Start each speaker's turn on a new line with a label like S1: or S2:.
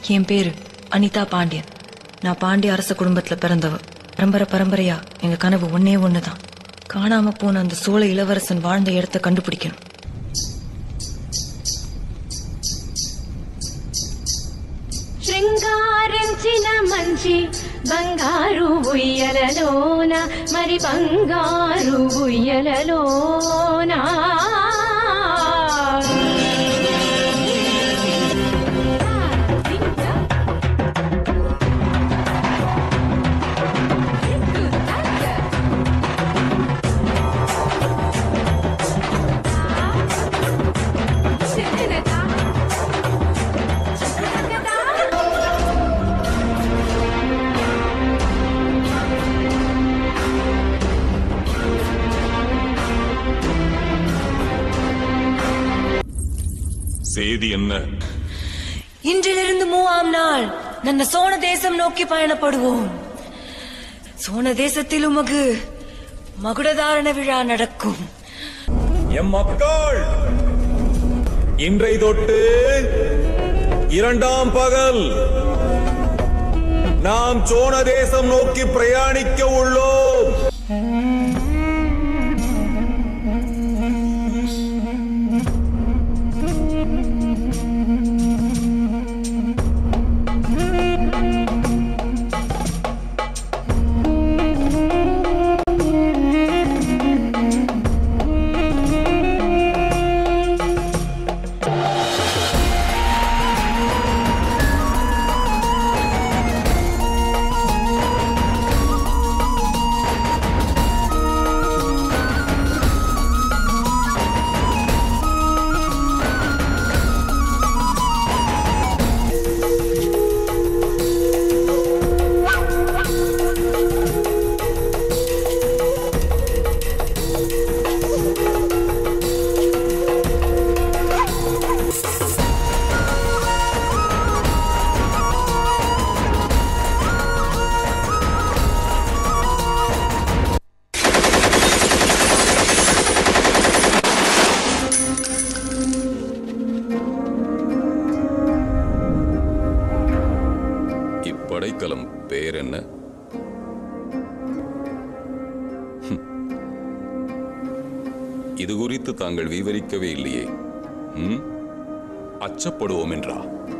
S1: என் பேரு அனிதா பாண்டியன் நான் பாண்டிய அரச குடும்பத்துல பிறந்தவ பரம்பரை பரம்பரையா எங்க கனவு ஒன்னே ஒண்ணுதான் காணாம போன அந்த சோழ இளவரசன் வாழ்ந்த இடத்த கண்டுபிடிக்கணும்
S2: శృంగారించిన మంచి బంగారు ఉయ్యలలోన మరి బంగారు ఉయ్యలలోన
S3: செய்தி என்ன
S1: இன்றிலிருந்து மூவாம் நாள் ನನ್ನ சோழ தேசம் நோக்கி பயணப்படுவோம் சோழ தேசத்தில் உமக்கு மகுடதாரண விழா நடக்கும்
S3: எம் மக்கள் இன்றை தொட்டு இரண்டாம் பகல் நாம் சோழ தேசம் நோக்கி பிரயாணிக்க உள்ளோம்
S4: இப்படைக்கலம் பேர் என்ன ஹம். இது குறித்து தாங்கள் விவரிக்கவே இல்லையே ம்? அச்சப்படுவோம் என்றா